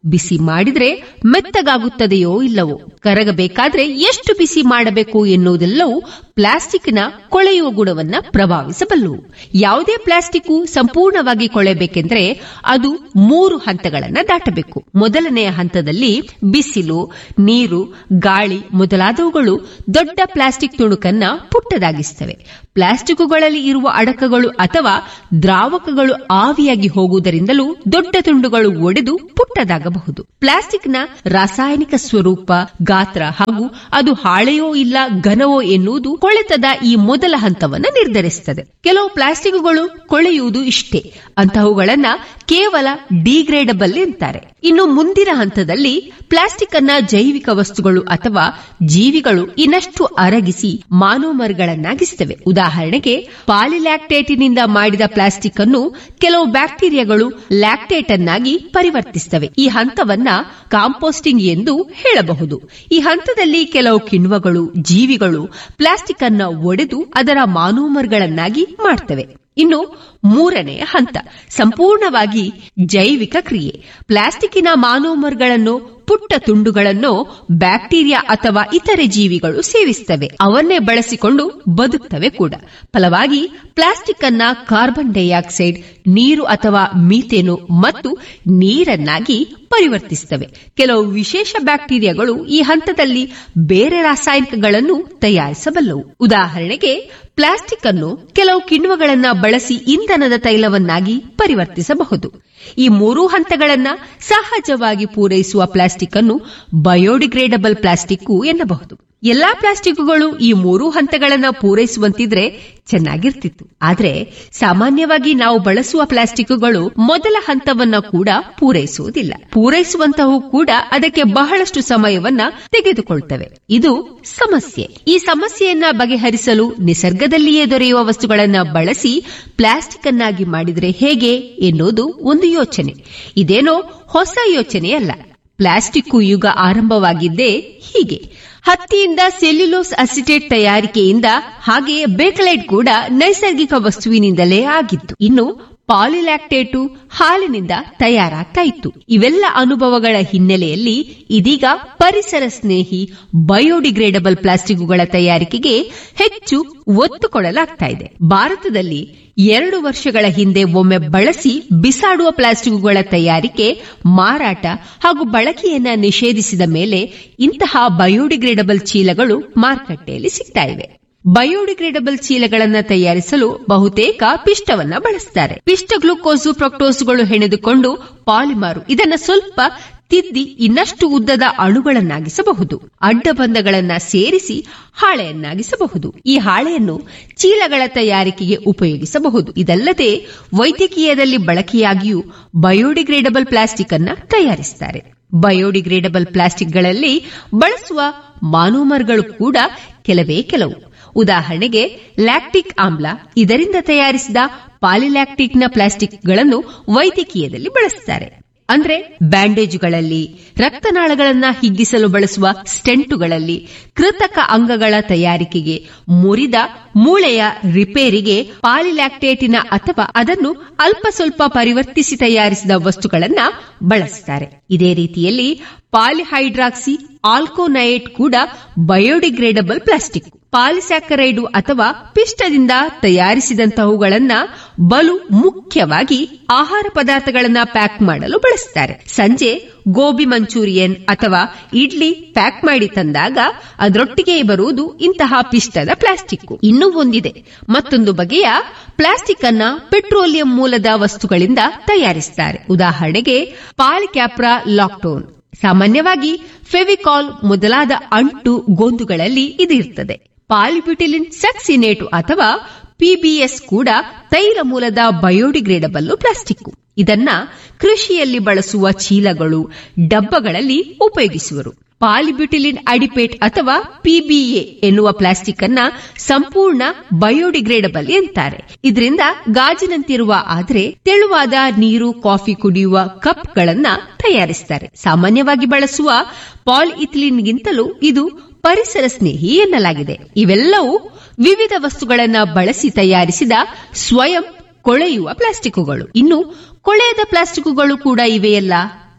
ಬಿಸಿ ಮಾಡಿದ್ರೆ ಮೆತ್ತಗಾಗುತ್ತದೆಯೋ ಇಲ್ಲವೋ ಕರಗಬೇಕಾದ್ರೆ ಎಷ್ಟು ಬಿಸಿ ಮಾಡಬೇಕು ಎನ್ನುವುದೆಲ್ಲವೂ ಪ್ಲಾಸ್ಟಿಕ್ನ ಕೊಳೆಯುವ ಗುಣವನ್ನ ಪ್ರಭಾವಿಸಬಲ್ಲವು ಯಾವುದೇ ಪ್ಲಾಸ್ಟಿಕ್ ಸಂಪೂರ್ಣವಾಗಿ ಕೊಳೆಬೇಕೆಂದ್ರೆ ಅದು ಮೂರು ಹಂತಗಳನ್ನ ದಾಟಬೇಕು ಮೊದಲನೆಯ ಹಂತದಲ್ಲಿ ಬಿಸಿಲು ನೀರು ಗಾಳಿ ಮೊದಲಾದವುಗಳು ದೊಡ್ಡ ಪ್ಲಾಸ್ಟಿಕ್ ತುಣುಕನ್ನ ಪುಟ್ಟದಾಗಿಸ್ತವೆ ಪ್ಲಾಸ್ಟಿಕ್ಕುಗಳಲ್ಲಿ ಇರುವ ಅಡಕಗಳು ಅಥವಾ ದ್ರಾವಕಗಳು ಆವಿಯಾಗಿ ಹೋಗುವುದರಿಂದಲೂ ದೊಡ್ಡ ತುಂಡುಗಳು ಒಡೆದು ಪುಟ್ಟದಾಗಬಹುದು ಪ್ಲಾಸ್ಟಿಕ್ನ ರಾಸಾಯನಿಕ ಸ್ವರೂಪ ಗಾತ್ರ ಹಾಗೂ ಅದು ಹಾಳೆಯೋ ಇಲ್ಲ ಘನವೋ ಎನ್ನುವುದು ಕೊಳೆತದ ಈ ಮೊದಲ ಹಂತವನ್ನು ನಿರ್ಧರಿಸುತ್ತದೆ ಕೆಲವು ಪ್ಲಾಸ್ಟಿಕ್ಗಳು ಕೊಳೆಯುವುದು ಇಷ್ಟೇ ಅಂತಹವುಗಳನ್ನ ಕೇವಲ ಡಿಗ್ರೇಡಬಲ್ ಅಂತಾರೆ ಇನ್ನು ಮುಂದಿನ ಹಂತದಲ್ಲಿ ಪ್ಲಾಸ್ಟಿಕ್ ಅನ್ನ ಜೈವಿಕ ವಸ್ತುಗಳು ಅಥವಾ ಜೀವಿಗಳು ಇನ್ನಷ್ಟು ಅರಗಿಸಿ ಮಾನೋಮರ್ಗಳನ್ನಾಗಿಸುತ್ತವೆ ಉದಾಹರಣೆಗೆ ಪಾಲಿಲ್ಯಾಕ್ಟೇಟಿನಿಂದ ಮಾಡಿದ ಪ್ಲಾಸ್ಟಿಕ್ ಅನ್ನು ಕೆಲವು ಬ್ಯಾಕ್ಟೀರಿಯಾಗಳು ಲ್ಯಾಕ್ಟೇಟ್ ಅನ್ನಾಗಿ ಪರಿವರ್ತಿಸುತ್ತವೆ ಈ ಹಂತವನ್ನ ಕಾಂಪೋಸ್ಟಿಂಗ್ ಎಂದು ಹೇಳಬಹುದು ಈ ಹಂತದಲ್ಲಿ ಕೆಲವು ಕಿಣ್ವಗಳು ಜೀವಿಗಳು ಪ್ಲಾಸ್ಟಿಕ್ ಅನ್ನ ಒಡೆದು ಅದರ ಮಾನೋಮರ್ಗಳನ್ನಾಗಿ ಮಾಡ್ತವೆ ಇನ್ನು ಮೂರನೆಯ ಹಂತ ಸಂಪೂರ್ಣವಾಗಿ ಜೈವಿಕ ಕ್ರಿಯೆ ಪ್ಲಾಸ್ಟಿಕ್ಕಿನ ಮಾನೋಮರ್ಗಳನ್ನು ಪುಟ್ಟ ತುಂಡುಗಳನ್ನು ಬ್ಯಾಕ್ಟೀರಿಯಾ ಅಥವಾ ಇತರೆ ಜೀವಿಗಳು ಸೇವಿಸುತ್ತವೆ ಅವನ್ನೇ ಬಳಸಿಕೊಂಡು ಬದುಕ್ತವೆ ಕೂಡ ಫಲವಾಗಿ ಪ್ಲಾಸ್ಟಿಕ್ ಅನ್ನ ಕಾರ್ಬನ್ ಡೈಆಕ್ಸೈಡ್ ನೀರು ಅಥವಾ ಮೀಥೇನು ಮತ್ತು ನೀರನ್ನಾಗಿ ಪರಿವರ್ತಿಸುತ್ತವೆ ಕೆಲವು ವಿಶೇಷ ಬ್ಯಾಕ್ಟೀರಿಯಾಗಳು ಈ ಹಂತದಲ್ಲಿ ಬೇರೆ ರಾಸಾಯನಿಕಗಳನ್ನು ತಯಾರಿಸಬಲ್ಲವು ಉದಾಹರಣೆಗೆ ಪ್ಲಾಸ್ಟಿಕ್ ಅನ್ನು ಕೆಲವು ಕಿಣ್ವಗಳನ್ನ ಬಳಸಿ ಇಂಧನದ ತೈಲವನ್ನಾಗಿ ಪರಿವರ್ತಿಸಬಹುದು ಈ ಮೂರೂ ಹಂತಗಳನ್ನ ಸಹಜವಾಗಿ ಪೂರೈಸುವ ಪ್ಲಾಸ್ಟಿಕ್ ಅನ್ನು ಬಯೋಡಿಗ್ರೇಡಬಲ್ ಪ್ಲಾಸ್ಟಿಕ್ ಎನ್ನಬಹುದು ಎಲ್ಲಾ ಪ್ಲಾಸ್ಟಿಕ್ಗಳು ಈ ಮೂರೂ ಹಂತಗಳನ್ನ ಪೂರೈಸುವಂತಿದ್ರೆ ಚೆನ್ನಾಗಿರ್ತಿತ್ತು ಆದ್ರೆ ಸಾಮಾನ್ಯವಾಗಿ ನಾವು ಬಳಸುವ ಪ್ಲಾಸ್ಟಿಕ್ಗಳು ಮೊದಲ ಹಂತವನ್ನ ಕೂಡ ಪೂರೈಸುವುದಿಲ್ಲ ಪೂರೈಸುವಂತಹವು ಕೂಡ ಅದಕ್ಕೆ ಬಹಳಷ್ಟು ಸಮಯವನ್ನ ತೆಗೆದುಕೊಳ್ತವೆ ಇದು ಸಮಸ್ಯೆ ಈ ಸಮಸ್ಯೆಯನ್ನ ಬಗೆಹರಿಸಲು ನಿಸರ್ಗದಲ್ಲಿಯೇ ದೊರೆಯುವ ವಸ್ತುಗಳನ್ನ ಬಳಸಿ ಪ್ಲಾಸ್ಟಿಕ್ ಅನ್ನಾಗಿ ಮಾಡಿದ್ರೆ ಹೇಗೆ ಎನ್ನುವುದು ಒಂದು ಯೋಚನೆ ಇದೇನೋ ಹೊಸ ಯೋಚನೆಯಲ್ಲ ಪ್ಲಾಸ್ಟಿಕ್ ಯುಗ ಆರಂಭವಾಗಿದ್ದೇ ಹೀಗೆ ಹತ್ತಿಯಿಂದ ಸೆಲ್ಯುಲೋಸ್ ಅಸಿಟೇಟ್ ತಯಾರಿಕೆಯಿಂದ ಹಾಗೆಯೇ ಬೇಕಲೈಟ್ ಕೂಡ ನೈಸರ್ಗಿಕ ವಸ್ತುವಿನಿಂದಲೇ ಆಗಿತ್ತು ಇನ್ನು ಪಾಲಿಲ್ಯಾಕ್ಟೇಟು ಹಾಲಿನಿಂದ ತಯಾರಾಗ್ತಾ ಇತ್ತು ಇವೆಲ್ಲ ಅನುಭವಗಳ ಹಿನ್ನೆಲೆಯಲ್ಲಿ ಇದೀಗ ಪರಿಸರ ಸ್ನೇಹಿ ಬಯೋಡಿಗ್ರೇಡಬಲ್ ಪ್ಲಾಸ್ಟಿಕ್ಗಳ ತಯಾರಿಕೆಗೆ ಹೆಚ್ಚು ಒತ್ತು ಕೊಡಲಾಗ್ತಾ ಇದೆ ಭಾರತದಲ್ಲಿ ಎರಡು ವರ್ಷಗಳ ಹಿಂದೆ ಒಮ್ಮೆ ಬಳಸಿ ಬಿಸಾಡುವ ಪ್ಲಾಸ್ಟಿಕ್ಗಳ ತಯಾರಿಕೆ ಮಾರಾಟ ಹಾಗೂ ಬಳಕೆಯನ್ನ ನಿಷೇಧಿಸಿದ ಮೇಲೆ ಇಂತಹ ಬಯೋಡಿಗ್ರೇಡಬಲ್ ಚೀಲಗಳು ಮಾರುಕಟ್ಟೆಯಲ್ಲಿ ಸಿಗ್ತಾ ಇವೆ ಬಯೋಡಿಗ್ರೇಡಬಲ್ ಚೀಲಗಳನ್ನ ತಯಾರಿಸಲು ಬಹುತೇಕ ಪಿಷ್ಟವನ್ನ ಬಳಸ್ತಾರೆ ಪಿಷ್ಟ ಗ್ಲೂಕೋಸು ಪ್ರೊಕ್ಟೋಸ್ಗಳು ಹೆಣೆದುಕೊಂಡು ಪಾಲಿಮಾರು ಇದನ್ನ ಸ್ವಲ್ಪ ತಿದ್ದಿ ಇನ್ನಷ್ಟು ಉದ್ದದ ಅಣುಗಳನ್ನಾಗಿಸಬಹುದು ಅಡ್ಡಬಂಧಗಳನ್ನ ಸೇರಿಸಿ ಹಾಳೆಯನ್ನಾಗಿಸಬಹುದು ಈ ಹಾಳೆಯನ್ನು ಚೀಲಗಳ ತಯಾರಿಕೆಗೆ ಉಪಯೋಗಿಸಬಹುದು ಇದಲ್ಲದೆ ವೈದ್ಯಕೀಯದಲ್ಲಿ ಬಳಕೆಯಾಗಿಯೂ ಬಯೋಡಿಗ್ರೇಡಬಲ್ ಪ್ಲಾಸ್ಟಿಕ್ ಅನ್ನ ತಯಾರಿಸುತ್ತಾರೆ ಬಯೋಡಿಗ್ರೇಡಬಲ್ ಪ್ಲಾಸ್ಟಿಕ್ಗಳಲ್ಲಿ ಬಳಸುವ ಮಾನೋಮರ್ಗಳು ಕೂಡ ಕೆಲವೇ ಕೆಲವು ಉದಾಹರಣೆಗೆ ಲ್ಯಾಕ್ಟಿಕ್ ಆಮ್ಲ ಇದರಿಂದ ತಯಾರಿಸಿದ ಪಾಲಿಲ್ಯಾಕ್ಟಿಕ್ನ ಪ್ಲಾಸ್ಟಿಕ್ಗಳನ್ನು ವೈದ್ಯಕೀಯದಲ್ಲಿ ಬಳಸುತ್ತಾರೆ ಅಂದ್ರೆ ಬ್ಯಾಂಡೇಜುಗಳಲ್ಲಿ ರಕ್ತನಾಳಗಳನ್ನ ಹಿಗ್ಗಿಸಲು ಬಳಸುವ ಸ್ಟೆಂಟುಗಳಲ್ಲಿ ಕೃತಕ ಅಂಗಗಳ ತಯಾರಿಕೆಗೆ ಮುರಿದ ಮೂಳೆಯ ರಿಪೇರಿಗೆ ಪಾಲಿಲ್ಯಾಕ್ಟೇಟಿನ ಅಥವಾ ಅದನ್ನು ಅಲ್ಪ ಸ್ವಲ್ಪ ಪರಿವರ್ತಿಸಿ ತಯಾರಿಸಿದ ವಸ್ತುಗಳನ್ನ ಬಳಸುತ್ತಾರೆ ಇದೇ ರೀತಿಯಲ್ಲಿ ಪಾಲಿಹೈಡ್ರಾಕ್ಸಿ ಆಲ್ಕೋನಯೇಟ್ ಕೂಡ ಬಯೋಡಿಗ್ರೇಡಬಲ್ ಪ್ಲಾಸ್ಟಿಕ್ ಪಾಲಿಸ್ಯಾಕರೈಡು ಅಥವಾ ಪಿಷ್ಟದಿಂದ ತಯಾರಿಸಿದಂತಹವುಗಳನ್ನ ಬಲು ಮುಖ್ಯವಾಗಿ ಆಹಾರ ಪದಾರ್ಥಗಳನ್ನ ಪ್ಯಾಕ್ ಮಾಡಲು ಬಳಸುತ್ತಾರೆ ಸಂಜೆ ಗೋಬಿ ಮಂಚೂರಿಯನ್ ಅಥವಾ ಇಡ್ಲಿ ಪ್ಯಾಕ್ ಮಾಡಿ ತಂದಾಗ ಅದರೊಟ್ಟಿಗೆ ಬರುವುದು ಇಂತಹ ಪಿಷ್ಟದ ಪ್ಲಾಸ್ಟಿಕ್ ಇನ್ನೂ ಒಂದಿದೆ ಮತ್ತೊಂದು ಬಗೆಯ ಪ್ಲಾಸ್ಟಿಕ್ ಅನ್ನ ಪೆಟ್ರೋಲಿಯಂ ಮೂಲದ ವಸ್ತುಗಳಿಂದ ತಯಾರಿಸುತ್ತಾರೆ ಉದಾಹರಣೆಗೆ ಪಾಲಿಕ್ಯಾಪ್ರಾ ಲಾಕ್ಟೋನ್ ಸಾಮಾನ್ಯವಾಗಿ ಫೆವಿಕಾಲ್ ಮೊದಲಾದ ಅಂಟು ಗೋಂದುಗಳಲ್ಲಿ ಇದಿರ್ತದೆ ಪಾಲಿಬ್ಯುಟಿಲಿನ್ ಸಕ್ಸಿನೇಟು ಅಥವಾ ಪಿಬಿಎಸ್ ಕೂಡ ತೈಲ ಮೂಲದ ಬಯೋಡಿಗ್ರೇಡಬಲ್ ಪ್ಲಾಸ್ಟಿಕ್ ಇದನ್ನ ಕೃಷಿಯಲ್ಲಿ ಬಳಸುವ ಚೀಲಗಳು ಡಬ್ಬಗಳಲ್ಲಿ ಉಪಯೋಗಿಸುವರು ಪಾಲಿಬ್ಯುಟಿಲಿನ್ ಅಡಿಪೇಟ್ ಅಥವಾ ಪಿಬಿಎ ಎನ್ನುವ ಪ್ಲಾಸ್ಟಿಕ್ ಅನ್ನ ಸಂಪೂರ್ಣ ಬಯೋಡಿಗ್ರೇಡಬಲ್ ಎಂತಾರೆ ಇದರಿಂದ ಗಾಜಿನಂತಿರುವ ಆದರೆ ತೆಳುವಾದ ನೀರು ಕಾಫಿ ಕುಡಿಯುವ ಕಪ್ಗಳನ್ನ ತಯಾರಿಸುತ್ತಾರೆ ಸಾಮಾನ್ಯವಾಗಿ ಬಳಸುವ ಪಾಲಿಇಥಿಲಿನ್ಗಿಂತಲೂ ಇದು ಪರಿಸರ ಸ್ನೇಹಿ ಎನ್ನಲಾಗಿದೆ ಇವೆಲ್ಲವೂ ವಿವಿಧ ವಸ್ತುಗಳನ್ನ ಬಳಸಿ ತಯಾರಿಸಿದ ಸ್ವಯಂ ಕೊಳೆಯುವ ಪ್ಲಾಸ್ಟಿಕ್ಕುಗಳು ಇನ್ನು ಕೊಳೆಯದ ಪ್ಲಾಸ್ಟಿಕ್ಕುಗಳು ಕೂಡ ಇವೆಯಲ್ಲ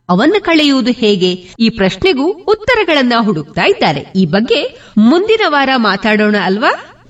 ಅವನ್ನು ಕಳೆಯುವುದು ಹೇಗೆ ಈ ಪ್ರಶ್ನೆಗೂ ಉತ್ತರಗಳನ್ನ ಹುಡುಕ್ತಾ ಇದ್ದಾರೆ ಈ ಬಗ್ಗೆ ಮುಂದಿನ ವಾರ ಮಾತಾಡೋಣ ಅಲ್ವಾ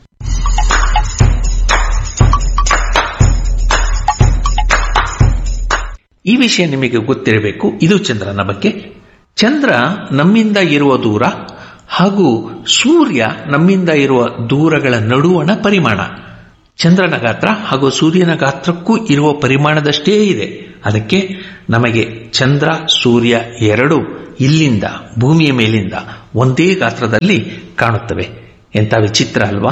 ಈ ವಿಷಯ ನಿಮಗೆ ಗೊತ್ತಿರಬೇಕು ಇದು ಚಂದ್ರನ ಬಗ್ಗೆ ಚಂದ್ರ ನಮ್ಮಿಂದ ಇರುವ ದೂರ ಹಾಗೂ ಸೂರ್ಯ ನಮ್ಮಿಂದ ಇರುವ ದೂರಗಳ ನಡುವಣ ಪರಿಮಾಣ ಚಂದ್ರನ ಗಾತ್ರ ಹಾಗೂ ಸೂರ್ಯನ ಗಾತ್ರಕ್ಕೂ ಇರುವ ಪರಿಮಾಣದಷ್ಟೇ ಇದೆ ಅದಕ್ಕೆ ನಮಗೆ ಚಂದ್ರ ಸೂರ್ಯ ಎರಡು ಇಲ್ಲಿಂದ ಭೂಮಿಯ ಮೇಲಿಂದ ಒಂದೇ ಗಾತ್ರದಲ್ಲಿ ಕಾಣುತ್ತವೆ ಎಂಥ ವಿಚಿತ್ರ ಅಲ್ವಾ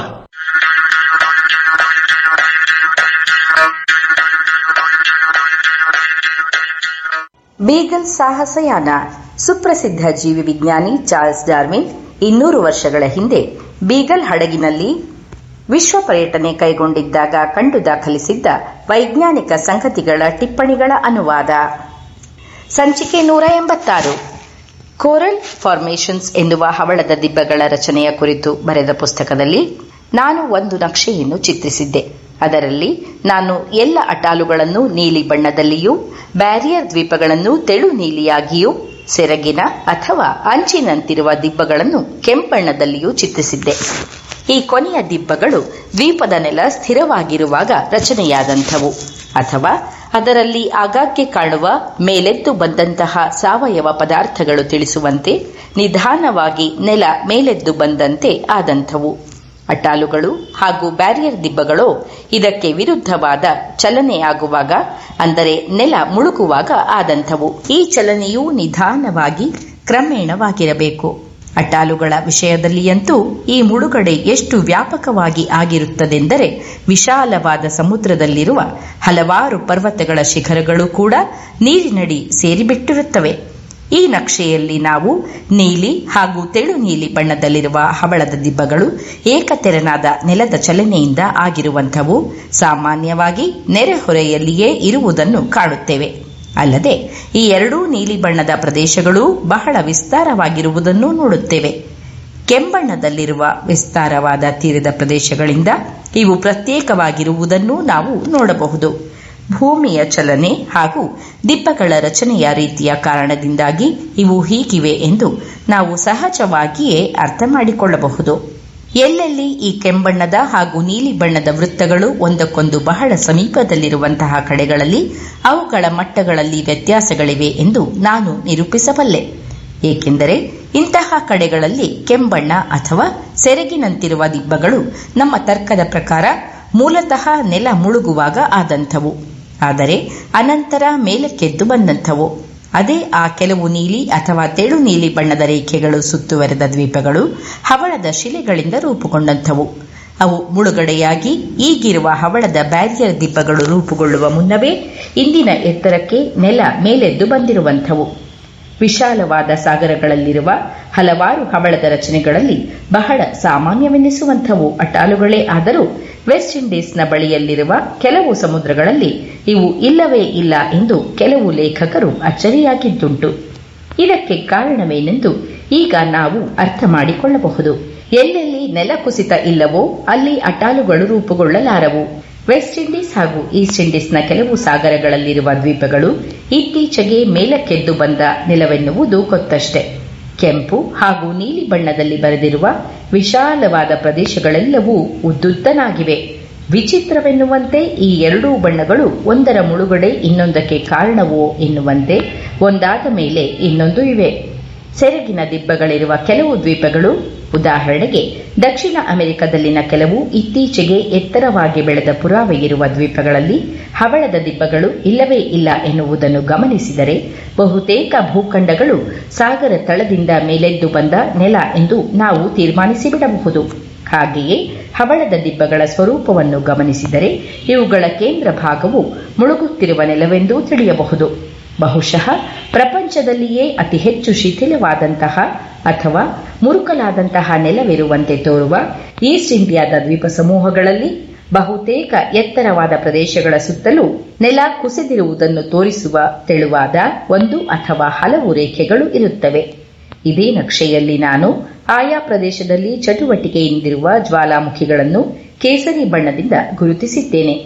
ಬೀಗಲ್ ಸಾಹಸಯಾನ ಸುಪ್ರಸಿದ್ಧ ಜೀವಿ ವಿಜ್ಞಾನಿ ಚಾರ್ಲ್ಸ್ ಡಾರ್ವಿನ್ ಇನ್ನೂರು ವರ್ಷಗಳ ಹಿಂದೆ ಬೀಗಲ್ ಹಡಗಿನಲ್ಲಿ ವಿಶ್ವ ಪರ್ಯಟನೆ ಕೈಗೊಂಡಿದ್ದಾಗ ಕಂಡು ದಾಖಲಿಸಿದ್ದ ವೈಜ್ಞಾನಿಕ ಸಂಗತಿಗಳ ಟಿಪ್ಪಣಿಗಳ ಅನುವಾದ ಸಂಚಿಕೆ ನೂರ ಎಂಬತ್ತಾರು ಕೋರಲ್ ಫಾರ್ಮೇಷನ್ಸ್ ಎನ್ನುವ ಹವಳದ ದಿಬ್ಬಗಳ ರಚನೆಯ ಕುರಿತು ಬರೆದ ಪುಸ್ತಕದಲ್ಲಿ ನಾನು ಒಂದು ನಕ್ಷೆಯನ್ನು ಚಿತ್ರಿಸಿದ್ದೆ ಅದರಲ್ಲಿ ನಾನು ಎಲ್ಲ ಅಟಾಲುಗಳನ್ನು ನೀಲಿ ಬಣ್ಣದಲ್ಲಿಯೂ ಬ್ಯಾರಿಯರ್ ದ್ವೀಪಗಳನ್ನು ತೆಳು ನೀಲಿಯಾಗಿಯೂ ಸೆರಗಿನ ಅಥವಾ ಅಂಚಿನಂತಿರುವ ದಿಬ್ಬಗಳನ್ನು ಕೆಂಪಣ್ಣದಲ್ಲಿಯೂ ಚಿತ್ರಿಸಿದ್ದೆ ಈ ಕೊನೆಯ ದಿಬ್ಬಗಳು ದ್ವೀಪದ ನೆಲ ಸ್ಥಿರವಾಗಿರುವಾಗ ರಚನೆಯಾದಂಥವು ಅಥವಾ ಅದರಲ್ಲಿ ಆಗಾಗ್ಗೆ ಕಾಣುವ ಮೇಲೆದ್ದು ಬಂದಂತಹ ಸಾವಯವ ಪದಾರ್ಥಗಳು ತಿಳಿಸುವಂತೆ ನಿಧಾನವಾಗಿ ನೆಲ ಮೇಲೆದ್ದು ಬಂದಂತೆ ಆದಂಥವು ಅಟ್ಟಾಲುಗಳು ಹಾಗೂ ಬ್ಯಾರಿಯರ್ ದಿಬ್ಬಗಳು ಇದಕ್ಕೆ ವಿರುದ್ಧವಾದ ಚಲನೆಯಾಗುವಾಗ ಅಂದರೆ ನೆಲ ಮುಳುಗುವಾಗ ಆದಂಥವು ಈ ಚಲನೆಯು ನಿಧಾನವಾಗಿ ಕ್ರಮೇಣವಾಗಿರಬೇಕು ಅಟ್ಟಾಲುಗಳ ವಿಷಯದಲ್ಲಿಯಂತೂ ಈ ಮುಳುಗಡೆ ಎಷ್ಟು ವ್ಯಾಪಕವಾಗಿ ಆಗಿರುತ್ತದೆಂದರೆ ವಿಶಾಲವಾದ ಸಮುದ್ರದಲ್ಲಿರುವ ಹಲವಾರು ಪರ್ವತಗಳ ಶಿಖರಗಳು ಕೂಡ ನೀರಿನಡಿ ಸೇರಿಬಿಟ್ಟಿರುತ್ತವೆ ಈ ನಕ್ಷೆಯಲ್ಲಿ ನಾವು ನೀಲಿ ಹಾಗೂ ತೆಳು ನೀಲಿ ಬಣ್ಣದಲ್ಲಿರುವ ಹವಳದ ದಿಬ್ಬಗಳು ಏಕತೆರನಾದ ನೆಲದ ಚಲನೆಯಿಂದ ಆಗಿರುವಂಥವು ಸಾಮಾನ್ಯವಾಗಿ ನೆರೆಹೊರೆಯಲ್ಲಿಯೇ ಇರುವುದನ್ನು ಕಾಣುತ್ತೇವೆ ಅಲ್ಲದೆ ಈ ಎರಡೂ ನೀಲಿ ಬಣ್ಣದ ಪ್ರದೇಶಗಳು ಬಹಳ ವಿಸ್ತಾರವಾಗಿರುವುದನ್ನು ನೋಡುತ್ತೇವೆ ಕೆಂಬಣ್ಣದಲ್ಲಿರುವ ವಿಸ್ತಾರವಾದ ತೀರದ ಪ್ರದೇಶಗಳಿಂದ ಇವು ಪ್ರತ್ಯೇಕವಾಗಿರುವುದನ್ನು ನಾವು ನೋಡಬಹುದು ಭೂಮಿಯ ಚಲನೆ ಹಾಗೂ ದಿಬ್ಬಗಳ ರಚನೆಯ ರೀತಿಯ ಕಾರಣದಿಂದಾಗಿ ಇವು ಹೀಗಿವೆ ಎಂದು ನಾವು ಸಹಜವಾಗಿಯೇ ಅರ್ಥ ಮಾಡಿಕೊಳ್ಳಬಹುದು ಎಲ್ಲೆಲ್ಲಿ ಈ ಕೆಂಬಣ್ಣದ ಹಾಗೂ ನೀಲಿ ಬಣ್ಣದ ವೃತ್ತಗಳು ಒಂದಕ್ಕೊಂದು ಬಹಳ ಸಮೀಪದಲ್ಲಿರುವಂತಹ ಕಡೆಗಳಲ್ಲಿ ಅವುಗಳ ಮಟ್ಟಗಳಲ್ಲಿ ವ್ಯತ್ಯಾಸಗಳಿವೆ ಎಂದು ನಾನು ನಿರೂಪಿಸಬಲ್ಲೆ ಏಕೆಂದರೆ ಇಂತಹ ಕಡೆಗಳಲ್ಲಿ ಕೆಂಬಣ್ಣ ಅಥವಾ ಸೆರಗಿನಂತಿರುವ ದಿಬ್ಬಗಳು ನಮ್ಮ ತರ್ಕದ ಪ್ರಕಾರ ಮೂಲತಃ ನೆಲ ಮುಳುಗುವಾಗ ಆದಂಥವು ಆದರೆ ಅನಂತರ ಮೇಲಕ್ಕೆದ್ದು ಬಂದಂಥವು ಅದೇ ಆ ಕೆಲವು ನೀಲಿ ಅಥವಾ ತೆಳು ನೀಲಿ ಬಣ್ಣದ ರೇಖೆಗಳು ಸುತ್ತುವರೆದ ದ್ವೀಪಗಳು ಹವಳದ ಶಿಲೆಗಳಿಂದ ರೂಪುಗೊಂಡಂಥವು ಅವು ಮುಳುಗಡೆಯಾಗಿ ಈಗಿರುವ ಹವಳದ ಬ್ಯಾರಿಯರ್ ದಿಬ್ಬಗಳು ರೂಪುಗೊಳ್ಳುವ ಮುನ್ನವೇ ಇಂದಿನ ಎತ್ತರಕ್ಕೆ ನೆಲ ಮೇಲೆದ್ದು ಬಂದಿರುವಂಥವು ವಿಶಾಲವಾದ ಸಾಗರಗಳಲ್ಲಿರುವ ಹಲವಾರು ಹವಳದ ರಚನೆಗಳಲ್ಲಿ ಬಹಳ ಸಾಮಾನ್ಯವೆನ್ನಿಸುವಂಥವು ಅಟಾಲುಗಳೇ ಆದರೂ ವೆಸ್ಟ್ ಇಂಡೀಸ್ನ ಬಳಿಯಲ್ಲಿರುವ ಕೆಲವು ಸಮುದ್ರಗಳಲ್ಲಿ ಇವು ಇಲ್ಲವೇ ಇಲ್ಲ ಎಂದು ಕೆಲವು ಲೇಖಕರು ಅಚ್ಚರಿಯಾಗಿದ್ದುಂಟು ಇದಕ್ಕೆ ಕಾರಣವೇನೆಂದು ಈಗ ನಾವು ಅರ್ಥ ಮಾಡಿಕೊಳ್ಳಬಹುದು ಎಲ್ಲೆಲ್ಲಿ ನೆಲ ಕುಸಿತ ಇಲ್ಲವೋ ಅಲ್ಲಿ ಅಟಾಲುಗಳು ರೂಪುಗೊಳ್ಳಲಾರವು ವೆಸ್ಟ್ ಇಂಡೀಸ್ ಹಾಗೂ ಈಸ್ಟ್ ಇಂಡೀಸ್ನ ಕೆಲವು ಸಾಗರಗಳಲ್ಲಿರುವ ದ್ವೀಪಗಳು ಇತ್ತೀಚೆಗೆ ಮೇಲಕ್ಕೆದ್ದು ಬಂದ ನೆಲವೆನ್ನುವುದು ಗೊತ್ತಷ್ಟೇ ಕೆಂಪು ಹಾಗೂ ನೀಲಿ ಬಣ್ಣದಲ್ಲಿ ಬರೆದಿರುವ ವಿಶಾಲವಾದ ಪ್ರದೇಶಗಳೆಲ್ಲವೂ ಉದ್ದುದ್ದನಾಗಿವೆ ವಿಚಿತ್ರವೆನ್ನುವಂತೆ ಈ ಎರಡೂ ಬಣ್ಣಗಳು ಒಂದರ ಮುಳುಗಡೆ ಇನ್ನೊಂದಕ್ಕೆ ಕಾರಣವೋ ಎನ್ನುವಂತೆ ಒಂದಾದ ಮೇಲೆ ಇನ್ನೊಂದು ಇವೆ ಸೆರಗಿನ ದಿಬ್ಬಗಳಿರುವ ಕೆಲವು ದ್ವೀಪಗಳು ಉದಾಹರಣೆಗೆ ದಕ್ಷಿಣ ಅಮೆರಿಕದಲ್ಲಿನ ಕೆಲವು ಇತ್ತೀಚೆಗೆ ಎತ್ತರವಾಗಿ ಬೆಳೆದ ಪುರಾವೆ ಇರುವ ದ್ವೀಪಗಳಲ್ಲಿ ಹವಳದ ದಿಬ್ಬಗಳು ಇಲ್ಲವೇ ಇಲ್ಲ ಎನ್ನುವುದನ್ನು ಗಮನಿಸಿದರೆ ಬಹುತೇಕ ಭೂಖಂಡಗಳು ಸಾಗರ ತಳದಿಂದ ಮೇಲೆದ್ದು ಬಂದ ನೆಲ ಎಂದು ನಾವು ತೀರ್ಮಾನಿಸಿಬಿಡಬಹುದು ಹಾಗೆಯೇ ಹವಳದ ದಿಬ್ಬಗಳ ಸ್ವರೂಪವನ್ನು ಗಮನಿಸಿದರೆ ಇವುಗಳ ಕೇಂದ್ರ ಭಾಗವು ಮುಳುಗುತ್ತಿರುವ ನೆಲವೆಂದೂ ತಿಳಿಯಬಹುದು ಬಹುಶಃ ಪ್ರಪಂಚದಲ್ಲಿಯೇ ಅತಿ ಹೆಚ್ಚು ಶಿಥಿಲವಾದಂತಹ ಅಥವಾ ಮುರುಕಲಾದಂತಹ ನೆಲವಿರುವಂತೆ ತೋರುವ ಈಸ್ಟ್ ಇಂಡಿಯಾದ ದ್ವೀಪ ಸಮೂಹಗಳಲ್ಲಿ ಬಹುತೇಕ ಎತ್ತರವಾದ ಪ್ರದೇಶಗಳ ಸುತ್ತಲೂ ನೆಲ ಕುಸಿದಿರುವುದನ್ನು ತೋರಿಸುವ ತೆಳುವಾದ ಒಂದು ಅಥವಾ ಹಲವು ರೇಖೆಗಳು ಇರುತ್ತವೆ ಇದೇ ನಕ್ಷೆಯಲ್ಲಿ ನಾನು ಆಯಾ ಪ್ರದೇಶದಲ್ಲಿ ಚಟುವಟಿಕೆಯಿಂದಿರುವ ಜ್ವಾಲಾಮುಖಿಗಳನ್ನು ಕೇಸರಿ ಬಣ್ಣದಿಂದ ಗುರುತಿಸಿದ್ದೇನೆ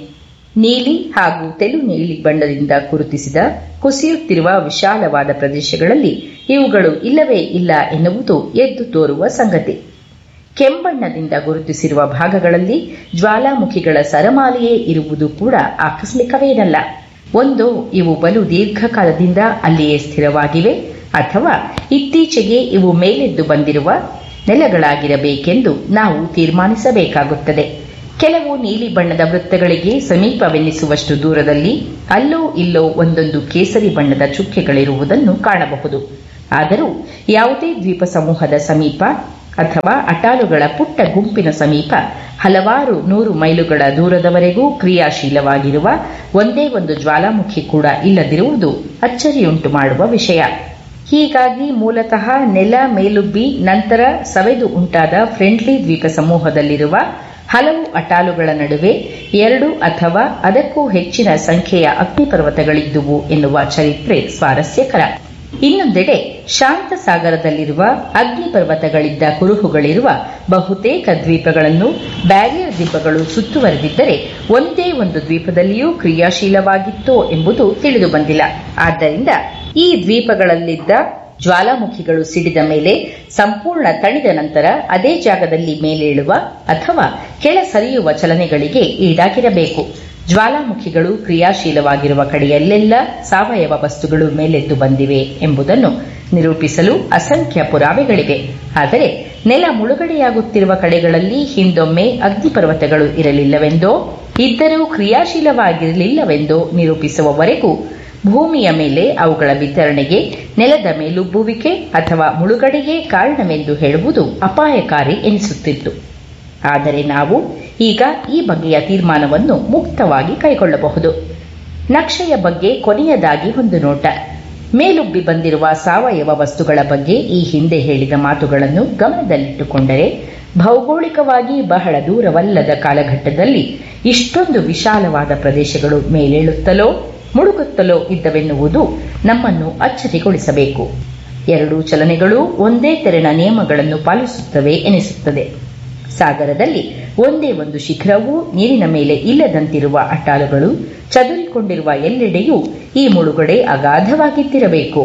ನೀಲಿ ಹಾಗೂ ತೆಲು ನೀಲಿ ಬಣ್ಣದಿಂದ ಗುರುತಿಸಿದ ಕುಸಿಯುತ್ತಿರುವ ವಿಶಾಲವಾದ ಪ್ರದೇಶಗಳಲ್ಲಿ ಇವುಗಳು ಇಲ್ಲವೇ ಇಲ್ಲ ಎನ್ನುವುದು ಎದ್ದು ತೋರುವ ಸಂಗತಿ ಕೆಂಬಣ್ಣದಿಂದ ಗುರುತಿಸಿರುವ ಭಾಗಗಳಲ್ಲಿ ಜ್ವಾಲಾಮುಖಿಗಳ ಸರಮಾಲೆಯೇ ಇರುವುದು ಕೂಡ ಆಕಸ್ಮಿಕವೇನಲ್ಲ ಒಂದು ಇವು ಬಲು ದೀರ್ಘಕಾಲದಿಂದ ಅಲ್ಲಿಯೇ ಸ್ಥಿರವಾಗಿವೆ ಅಥವಾ ಇತ್ತೀಚೆಗೆ ಇವು ಮೇಲೆದ್ದು ಬಂದಿರುವ ನೆಲಗಳಾಗಿರಬೇಕೆಂದು ನಾವು ತೀರ್ಮಾನಿಸಬೇಕಾಗುತ್ತದೆ ಕೆಲವು ನೀಲಿ ಬಣ್ಣದ ವೃತ್ತಗಳಿಗೆ ಸಮೀಪವೆನ್ನಿಸುವಷ್ಟು ದೂರದಲ್ಲಿ ಅಲ್ಲೋ ಇಲ್ಲೋ ಒಂದೊಂದು ಕೇಸರಿ ಬಣ್ಣದ ಚುಕ್ಕೆಗಳಿರುವುದನ್ನು ಕಾಣಬಹುದು ಆದರೂ ಯಾವುದೇ ದ್ವೀಪ ಸಮೂಹದ ಸಮೀಪ ಅಥವಾ ಅಟಾಲುಗಳ ಪುಟ್ಟ ಗುಂಪಿನ ಸಮೀಪ ಹಲವಾರು ನೂರು ಮೈಲುಗಳ ದೂರದವರೆಗೂ ಕ್ರಿಯಾಶೀಲವಾಗಿರುವ ಒಂದೇ ಒಂದು ಜ್ವಾಲಾಮುಖಿ ಕೂಡ ಇಲ್ಲದಿರುವುದು ಅಚ್ಚರಿಯುಂಟು ಮಾಡುವ ವಿಷಯ ಹೀಗಾಗಿ ಮೂಲತಃ ನೆಲ ಮೇಲುಬ್ಬಿ ನಂತರ ಸವೆದು ಉಂಟಾದ ಫ್ರೆಂಡ್ಲಿ ದ್ವೀಪ ಸಮೂಹದಲ್ಲಿರುವ ಹಲವು ಅಟಾಲುಗಳ ನಡುವೆ ಎರಡು ಅಥವಾ ಅದಕ್ಕೂ ಹೆಚ್ಚಿನ ಸಂಖ್ಯೆಯ ಅಗ್ನಿಪರ್ವತಗಳಿದ್ದುವು ಎನ್ನುವ ಚರಿತ್ರೆ ಸ್ವಾರಸ್ಯಕರ ಇನ್ನೊಂದೆಡೆ ಶಾಂತ ಸಾಗರದಲ್ಲಿರುವ ಅಗ್ನಿಪರ್ವತಗಳಿದ್ದ ಕುರುಹುಗಳಿರುವ ಬಹುತೇಕ ದ್ವೀಪಗಳನ್ನು ಬ್ಯಾರಿಯರ್ ದಿಬ್ಬಗಳು ಸುತ್ತುವರೆದಿದ್ದರೆ ಒಂದೇ ಒಂದು ದ್ವೀಪದಲ್ಲಿಯೂ ಕ್ರಿಯಾಶೀಲವಾಗಿತ್ತೋ ಎಂಬುದು ತಿಳಿದು ಬಂದಿಲ್ಲ ಆದ್ದರಿಂದ ಈ ದ್ವೀಪಗಳಲ್ಲಿದ್ದ ಜ್ವಾಲಾಮುಖಿಗಳು ಸಿಡಿದ ಮೇಲೆ ಸಂಪೂರ್ಣ ತಣಿದ ನಂತರ ಅದೇ ಜಾಗದಲ್ಲಿ ಮೇಲೇಳುವ ಅಥವಾ ಕೆಳ ಸರಿಯುವ ಚಲನೆಗಳಿಗೆ ಈಡಾಗಿರಬೇಕು ಜ್ವಾಲಾಮುಖಿಗಳು ಕ್ರಿಯಾಶೀಲವಾಗಿರುವ ಕಡೆಯಲ್ಲೆಲ್ಲ ಸಾವಯವ ವಸ್ತುಗಳು ಮೇಲೆದ್ದು ಬಂದಿವೆ ಎಂಬುದನ್ನು ನಿರೂಪಿಸಲು ಅಸಂಖ್ಯ ಪುರಾವೆಗಳಿವೆ ಆದರೆ ನೆಲ ಮುಳುಗಡೆಯಾಗುತ್ತಿರುವ ಕಡೆಗಳಲ್ಲಿ ಹಿಂದೊಮ್ಮೆ ಅಗ್ನಿಪರ್ವತಗಳು ಇರಲಿಲ್ಲವೆಂದೋ ಇದ್ದರೂ ಕ್ರಿಯಾಶೀಲವಾಗಿರಲಿಲ್ಲವೆಂದೋ ನಿರೂಪಿಸುವವರೆಗೂ ಭೂಮಿಯ ಮೇಲೆ ಅವುಗಳ ವಿತರಣೆಗೆ ನೆಲದ ಮೇಲುಬ್ಬುವಿಕೆ ಅಥವಾ ಮುಳುಗಡೆಯೇ ಕಾರಣವೆಂದು ಹೇಳುವುದು ಅಪಾಯಕಾರಿ ಎನಿಸುತ್ತಿತ್ತು ಆದರೆ ನಾವು ಈಗ ಈ ಬಗೆಯ ತೀರ್ಮಾನವನ್ನು ಮುಕ್ತವಾಗಿ ಕೈಗೊಳ್ಳಬಹುದು ನಕ್ಷೆಯ ಬಗ್ಗೆ ಕೊನೆಯದಾಗಿ ಒಂದು ನೋಟ ಮೇಲುಬ್ಬಿ ಬಂದಿರುವ ಸಾವಯವ ವಸ್ತುಗಳ ಬಗ್ಗೆ ಈ ಹಿಂದೆ ಹೇಳಿದ ಮಾತುಗಳನ್ನು ಗಮನದಲ್ಲಿಟ್ಟುಕೊಂಡರೆ ಭೌಗೋಳಿಕವಾಗಿ ಬಹಳ ದೂರವಲ್ಲದ ಕಾಲಘಟ್ಟದಲ್ಲಿ ಇಷ್ಟೊಂದು ವಿಶಾಲವಾದ ಪ್ರದೇಶಗಳು ಮೇಲೇಳುತ್ತಲೋ ಮುಳುಗುತ್ತಲೋ ಇದ್ದವೆನ್ನುವುದು ನಮ್ಮನ್ನು ಅಚ್ಚರಿಗೊಳಿಸಬೇಕು ಎರಡೂ ಚಲನೆಗಳು ಒಂದೇ ತೆರನ ನಿಯಮಗಳನ್ನು ಪಾಲಿಸುತ್ತವೆ ಎನಿಸುತ್ತದೆ ಸಾಗರದಲ್ಲಿ ಒಂದೇ ಒಂದು ಶಿಖರವೂ ನೀರಿನ ಮೇಲೆ ಇಲ್ಲದಂತಿರುವ ಅಟ್ಟಾಲುಗಳು ಚದುರಿಕೊಂಡಿರುವ ಎಲ್ಲೆಡೆಯೂ ಈ ಮುಳುಗಡೆ ಅಗಾಧವಾಗಿದ್ದಿರಬೇಕು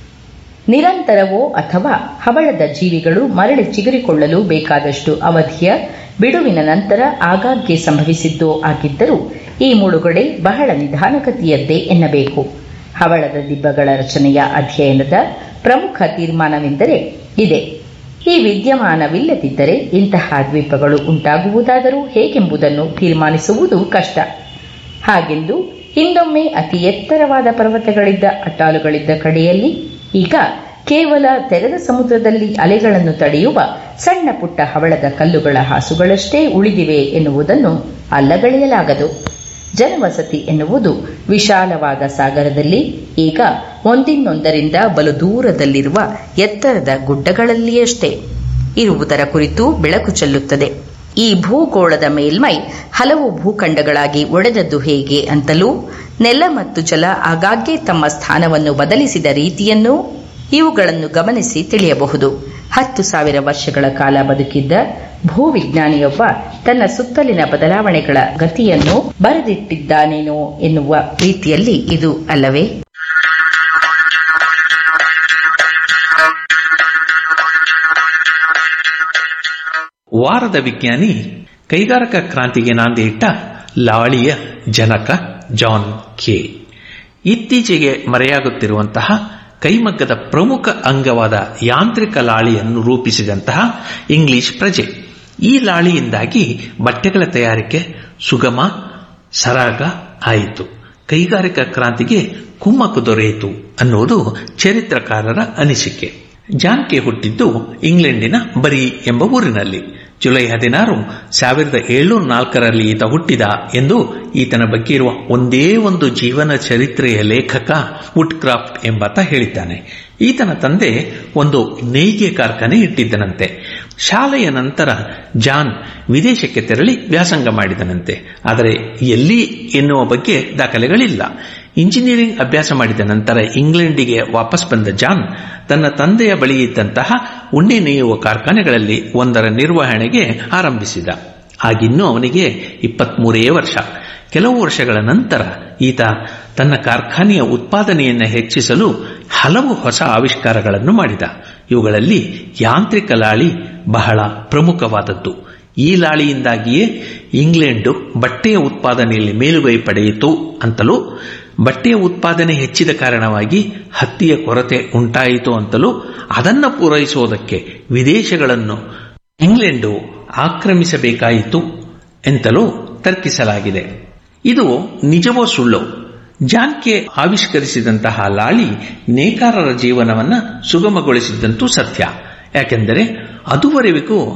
ನಿರಂತರವೋ ಅಥವಾ ಹವಳದ ಜೀವಿಗಳು ಮರಳಿ ಚಿಗುರಿಕೊಳ್ಳಲು ಬೇಕಾದಷ್ಟು ಅವಧಿಯ ಬಿಡುವಿನ ನಂತರ ಆಗಾಗ್ಗೆ ಸಂಭವಿಸಿದ್ದೋ ಆಗಿದ್ದರೂ ಈ ಮುಳುಗಡೆ ಬಹಳ ನಿಧಾನಗತಿಯದ್ದೇ ಎನ್ನಬೇಕು ಹವಳದ ದಿಬ್ಬಗಳ ರಚನೆಯ ಅಧ್ಯಯನದ ಪ್ರಮುಖ ತೀರ್ಮಾನವೆಂದರೆ ಇದೆ ಈ ವಿದ್ಯಮಾನವಿಲ್ಲದಿದ್ದರೆ ಇಂತಹ ದ್ವೀಪಗಳು ಉಂಟಾಗುವುದಾದರೂ ಹೇಗೆಂಬುದನ್ನು ತೀರ್ಮಾನಿಸುವುದು ಕಷ್ಟ ಹಾಗೆಂದು ಹಿಂದೊಮ್ಮೆ ಅತಿ ಎತ್ತರವಾದ ಪರ್ವತಗಳಿದ್ದ ಅಟ್ಟಾಲುಗಳಿದ್ದ ಕಡೆಯಲ್ಲಿ ಈಗ ಕೇವಲ ತೆರೆದ ಸಮುದ್ರದಲ್ಲಿ ಅಲೆಗಳನ್ನು ತಡೆಯುವ ಸಣ್ಣ ಪುಟ್ಟ ಹವಳದ ಕಲ್ಲುಗಳ ಹಾಸುಗಳಷ್ಟೇ ಉಳಿದಿವೆ ಎನ್ನುವುದನ್ನು ಅಲ್ಲಗಳೆಯಲಾಗದು ಜನವಸತಿ ಎನ್ನುವುದು ವಿಶಾಲವಾದ ಸಾಗರದಲ್ಲಿ ಈಗ ಒಂದಿನ್ನೊಂದರಿಂದ ಬಲು ದೂರದಲ್ಲಿರುವ ಎತ್ತರದ ಗುಡ್ಡಗಳಲ್ಲಿಯಷ್ಟೇ ಇರುವುದರ ಕುರಿತು ಬೆಳಕು ಚೆಲ್ಲುತ್ತದೆ ಈ ಭೂಗೋಳದ ಮೇಲ್ಮೈ ಹಲವು ಭೂಖಂಡಗಳಾಗಿ ಒಡೆದದ್ದು ಹೇಗೆ ಅಂತಲೂ ನೆಲ ಮತ್ತು ಜಲ ಆಗಾಗ್ಗೆ ತಮ್ಮ ಸ್ಥಾನವನ್ನು ಬದಲಿಸಿದ ರೀತಿಯನ್ನೂ ಇವುಗಳನ್ನು ಗಮನಿಸಿ ತಿಳಿಯಬಹುದು ಹತ್ತು ಸಾವಿರ ವರ್ಷಗಳ ಕಾಲ ಬದುಕಿದ್ದ ಭೂವಿಜ್ಞಾನಿಯೊಬ್ಬ ತನ್ನ ಸುತ್ತಲಿನ ಬದಲಾವಣೆಗಳ ಗತಿಯನ್ನು ಬರೆದಿಟ್ಟಿದ್ದಾನೇನೋ ಎನ್ನುವ ರೀತಿಯಲ್ಲಿ ಇದು ಅಲ್ಲವೇ ವಾರದ ವಿಜ್ಞಾನಿ ಕೈಗಾರಿಕಾ ಕ್ರಾಂತಿಗೆ ನಾಂದಿ ಇಟ್ಟ ಲಾಳಿಯ ಜನಕ ಜಾನ್ ಕೆ ಇತ್ತೀಚೆಗೆ ಮರೆಯಾಗುತ್ತಿರುವಂತಹ ಕೈಮಗ್ಗದ ಪ್ರಮುಖ ಅಂಗವಾದ ಯಾಂತ್ರಿಕ ಲಾಳಿಯನ್ನು ರೂಪಿಸಿದಂತಹ ಇಂಗ್ಲಿಷ್ ಪ್ರಜೆ ಈ ಲಾಳಿಯಿಂದಾಗಿ ಬಟ್ಟೆಗಳ ತಯಾರಿಕೆ ಸುಗಮ ಸರಾಗ ಆಯಿತು ಕೈಗಾರಿಕಾ ಕ್ರಾಂತಿಗೆ ಕುಮ್ಮಕ್ಕು ದೊರೆಯಿತು ಅನ್ನುವುದು ಚರಿತ್ರಕಾರರ ಅನಿಸಿಕೆ ಜಾನ್ಕೆ ಹುಟ್ಟಿದ್ದು ಇಂಗ್ಲೆಂಡಿನ ಬರಿ ಎಂಬ ಊರಿನಲ್ಲಿ ಜುಲೈ ಹದಿನಾರು ಸಾವಿರದ ಏಳ್ನೂರ ನಾಲ್ಕರಲ್ಲಿ ಈತ ಹುಟ್ಟಿದ ಎಂದು ಈತನ ಬಗ್ಗೆ ಇರುವ ಒಂದೇ ಒಂದು ಜೀವನ ಚರಿತ್ರೆಯ ಲೇಖಕ ವುಡ್ ಕ್ರಾಫ್ಟ್ ಎಂಬಾತ ಹೇಳಿದ್ದಾನೆ ಈತನ ತಂದೆ ಒಂದು ನೇಯ್ಗೆ ಕಾರ್ಖಾನೆ ಇಟ್ಟಿದ್ದನಂತೆ ಶಾಲೆಯ ನಂತರ ಜಾನ್ ವಿದೇಶಕ್ಕೆ ತೆರಳಿ ವ್ಯಾಸಂಗ ಮಾಡಿದನಂತೆ ಆದರೆ ಎಲ್ಲಿ ಎನ್ನುವ ಬಗ್ಗೆ ದಾಖಲೆಗಳಿಲ್ಲ ಇಂಜಿನಿಯರಿಂಗ್ ಅಭ್ಯಾಸ ಮಾಡಿದ ನಂತರ ಇಂಗ್ಲೆಂಡಿಗೆ ವಾಪಸ್ ಬಂದ ಜಾನ್ ತನ್ನ ತಂದೆಯ ಬಳಿ ಇದ್ದಂತಹ ಉಣ್ಣೆ ನೇಯುವ ಕಾರ್ಖಾನೆಗಳಲ್ಲಿ ಒಂದರ ನಿರ್ವಹಣೆಗೆ ಆರಂಭಿಸಿದ ಆಗಿನ್ನೂ ಅವನಿಗೆ ಇಪ್ಪತ್ಮೂರೇ ವರ್ಷ ಕೆಲವು ವರ್ಷಗಳ ನಂತರ ಈತ ತನ್ನ ಕಾರ್ಖಾನೆಯ ಉತ್ಪಾದನೆಯನ್ನು ಹೆಚ್ಚಿಸಲು ಹಲವು ಹೊಸ ಆವಿಷ್ಕಾರಗಳನ್ನು ಮಾಡಿದ ಇವುಗಳಲ್ಲಿ ಯಾಂತ್ರಿಕ ಲಾಳಿ ಬಹಳ ಪ್ರಮುಖವಾದದ್ದು ಈ ಲಾಳಿಯಿಂದಾಗಿಯೇ ಇಂಗ್ಲೆಂಡು ಬಟ್ಟೆಯ ಉತ್ಪಾದನೆಯಲ್ಲಿ ಮೇಲುಗೈ ಪಡೆಯಿತು ಅಂತಲೂ ಬಟ್ಟೆಯ ಉತ್ಪಾದನೆ ಹೆಚ್ಚಿದ ಕಾರಣವಾಗಿ ಹತ್ತಿಯ ಕೊರತೆ ಉಂಟಾಯಿತು ಅಂತಲೂ ಅದನ್ನು ಪೂರೈಸುವುದಕ್ಕೆ ವಿದೇಶಗಳನ್ನು ಇಂಗ್ಲೆಂಡು ಆಕ್ರಮಿಸಬೇಕಾಯಿತು ಎಂತಲೂ ತರ್ಕಿಸಲಾಗಿದೆ ಇದು ನಿಜವೋ ಸುಳ್ಳೋ ಜಾನ್ಕೆ ಆವಿಷ್ಕರಿಸಿದಂತಹ ಲಾಳಿ ನೇಕಾರರ ಜೀವನವನ್ನ ಸುಗಮಗೊಳಿಸಿದ್ದಂತೂ ಸತ್ಯ ಯಾಕೆಂದರೆ ಅದುವರೆವಿಗೂ